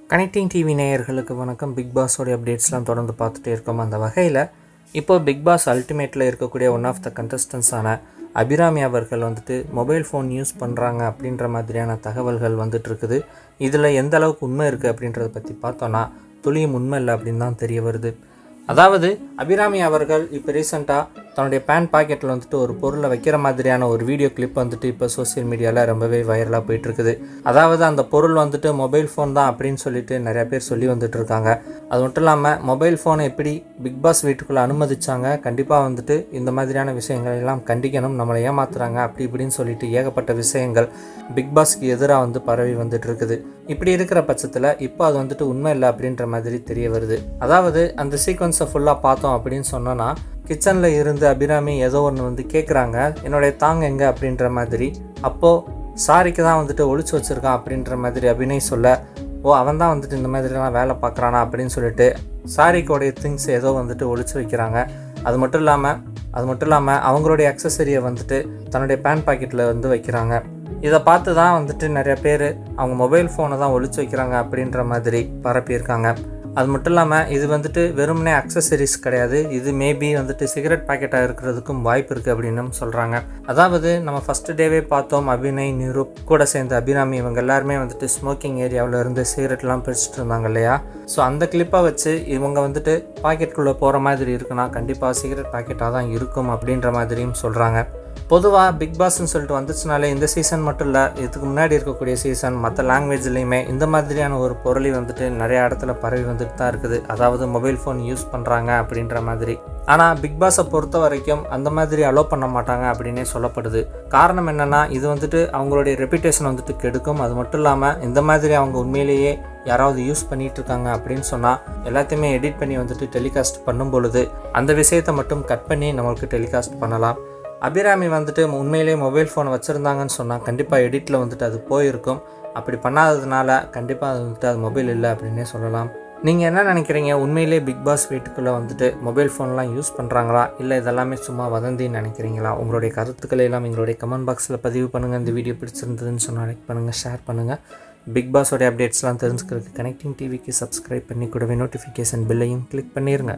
connecting TV நேயர்களுக்கு வணக்கம் big பாஸோடைய அப்டேட்ஸ்லாம் தொடர்ந்து பார்த்துட்டே இருக்கோம் அந்த வகையில் இப்போ பிக் பாஸ் அல்டிமேட்டில் இருக்கக்கூடிய ஒன் ஆஃப் த கண்டஸ்டன்ஸான அபிராமி அவர்கள் வந்துட்டு மொபைல் ஃபோன் யூஸ் பண்ணுறாங்க அப்படின்ற மாதிரியான தகவல்கள் வந்துட்டு இருக்குது இதில் எந்த அளவுக்கு உண்மை இருக்குது அப்படின்றத பற்றி பார்த்தோன்னா துளியும் உண்மை இல்லை அப்படின்னு தான் தெரிய வருது அதாவது அபிராமி அவர்கள் இப்போ ரீசெண்டாக தன்னுடைய பேண்ட் பாக்கெட்டில் வந்துட்டு ஒரு பொருளை வைக்கிற மாதிரியான ஒரு வீடியோ கிளிப் வந்துட்டு இப்போ சோஷியல் மீடியாவில் ரொம்பவே வைரலாக போயிட்டுருக்குது அதாவது அந்த பொருள் வந்துட்டு மொபைல் ஃபோன் தான் அப்படின்னு சொல்லிட்டு நிறைய பேர் சொல்லி வந்துட்டு இருக்காங்க அது மட்டும் இல்லாமல் மொபைல் ஃபோனை எப்படி பிக் பாஸ் வீட்டுக்குள்ளே அனுமதிச்சாங்க கண்டிப்பாக வந்துட்டு இந்த மாதிரியான விஷயங்கள் எல்லாம் கண்டிக்கணும் நம்மளை ஏமாத்துறாங்க அப்படி இப்படின்னு சொல்லிட்டு ஏகப்பட்ட விஷயங்கள் பிக் பாஸ்க்கு எதிராக வந்து பரவி வந்துட்டு இருக்குது இப்படி இருக்கிற பட்சத்தில் இப்போ அது வந்துட்டு உண்மை இல்லை அப்படின்ற மாதிரி தெரிய வருது அதாவது அந்த சீக்வன்ஸை ஃபுல்லாக பார்த்தோம் அப்படின்னு சொன்னோன்னா கிச்சனில் இருந்து அபிராமி ஏதோ ஒன்று வந்து கேட்குறாங்க என்னுடைய தாங்க எங்க அப்படின்ற மாதிரி அப்போது சாரிக்கு தான் வந்துட்டு ஒளிச்சு வச்சிருக்கான் அப்படின்ற மாதிரி அபிநய் சொல்ல ஓ அவன் தான் வந்துட்டு இந்த மாதிரிலாம் வேலை பார்க்குறானா அப்படின்னு சொல்லிட்டு சாரிக்கோடைய திங்ஸ் ஏதோ வந்துட்டு ஒளிச்சு வைக்கிறாங்க அது மட்டும் இல்லாமல் அது மட்டும் இல்லாமல் அவங்களுடைய அக்சசரியை வந்துட்டு தன்னுடைய பேண்ட் பாக்கெட்டில் வந்து வைக்கிறாங்க இதை பார்த்து தான் வந்துட்டு நிறைய பேர் அவங்க மொபைல் ஃபோனை தான் ஒளிச்சு வைக்கிறாங்க அப்படின்ற மாதிரி பரப்பியிருக்காங்க அது மட்டும் இல்லாமல் இது வந்துட்டு வெறுமனே அக்சசரிஸ் கிடையாது இது மேபி வந்துட்டு சிகரெட் பாக்கெட்டாக இருக்கிறதுக்கும் வாய்ப்பு இருக்குது அப்படின்னு சொல்கிறாங்க அதாவது நம்ம ஃபஸ்ட்டு டேவே பார்த்தோம் அபிநய் நிரூப் கூட சேர்ந்த அபிராமி இவங்க எல்லாருமே வந்துட்டு ஸ்மோக்கிங் ஏரியாவில் இருந்து சிகரெட்லாம் பிரிச்சுட்டு இருந்தாங்க இல்லையா ஸோ அந்த கிளிப்பை வச்சு இவங்க வந்துட்டு பாக்கெட்டுக்குள்ளே போகிற மாதிரி இருக்குன்னா கண்டிப்பாக சிகரெட் பாக்கெட்டாக தான் இருக்கும் அப்படின்ற மாதிரியும் சொல்கிறாங்க பொதுவாக பிக் பாஸ்ன்னு சொல்லிட்டு வந்துச்சுனாலே இந்த சீசன் மட்டும் இல்லை இதுக்கு முன்னாடி இருக்கக்கூடிய சீசன் மற்ற லாங்குவேஜ்லேயுமே இந்த மாதிரியான ஒரு பொருளை வந்துட்டு நிறைய இடத்துல பரவி வந்துட்டு தான் இருக்குது அதாவது மொபைல் ஃபோன் யூஸ் பண்ணுறாங்க அப்படின்ற மாதிரி ஆனால் பிக் பாஸை பொறுத்த வரைக்கும் அந்த மாதிரி அலோவ் பண்ண மாட்டாங்க அப்படின்னே சொல்லப்படுது காரணம் என்னென்னா இது வந்துட்டு அவங்களுடைய ரெப்புடேஷன் வந்துட்டு கெடுக்கும் அது மட்டும் இல்லாமல் இந்த மாதிரி அவங்க உண்மையிலேயே யாராவது யூஸ் பண்ணிட்டு இருக்காங்க அப்படின்னு சொன்னால் எல்லாத்தையுமே எடிட் பண்ணி வந்துட்டு டெலிகாஸ்ட் பண்ணும் பொழுது அந்த விஷயத்தை மட்டும் கட் பண்ணி நம்மளுக்கு டெலிகாஸ்ட் பண்ணலாம் அபிராமி வந்துட்டு உண்மையிலேயே மொபைல் ஃபோனை வச்சுருந்தாங்கன்னு சொன்னால் கண்டிப்பாக எடிட்டில் வந்துட்டு அது போயிருக்கும் அப்படி பண்ணாததுனால கண்டிப்பாக அது வந்துட்டு அது மொபைல் இல்லை அப்படின்னே சொல்லலாம் நீங்கள் என்ன நினைக்கிறீங்க உண்மையிலே பிக் பாஸ் வீட்டுக்குள்ளே வந்துட்டு மொபைல் ஃபோன்லாம் யூஸ் பண்ணுறாங்களா இல்லை இதெல்லாமே சும்மா வதந்தின்னு நினைக்கிறீங்களா உங்களுடைய கருத்துக்களை எல்லாம் எங்களுடைய கமெண்ட் பாக்ஸில் பதிவு பண்ணுங்கள் இந்த வீடியோ பிடிச்சிருந்ததுன்னு சொன்னால் லைக் பண்ணுங்கள் ஷேர் பண்ணுங்கள் பிக் பாஸோடைய அப்டேட்ஸ்லாம் தெரிஞ்சுக்கிறதுக்கு கனெக்டிங் டிவிக்கு சப்ஸ்கிரைப் பண்ணி கூடவே நோட்டிஃபிகேஷன் பில்லையும் கிளிக் பண்ணிடுங்க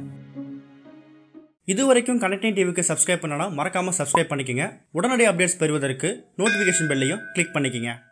இது வரைக்கும் கனெக்டிங் டிவிக்கு சப்ஸ்கிரைப் பண்ணனா மறக்காமல் சப்ஸ்கிரைப் பண்ணிக்கங்க உடனடி அப்டேட்ஸ் பெறுவதற்கு நோட்டிஃபிகேஷன் பெல்லையும் கிளிக் பண்ணிக்கங்க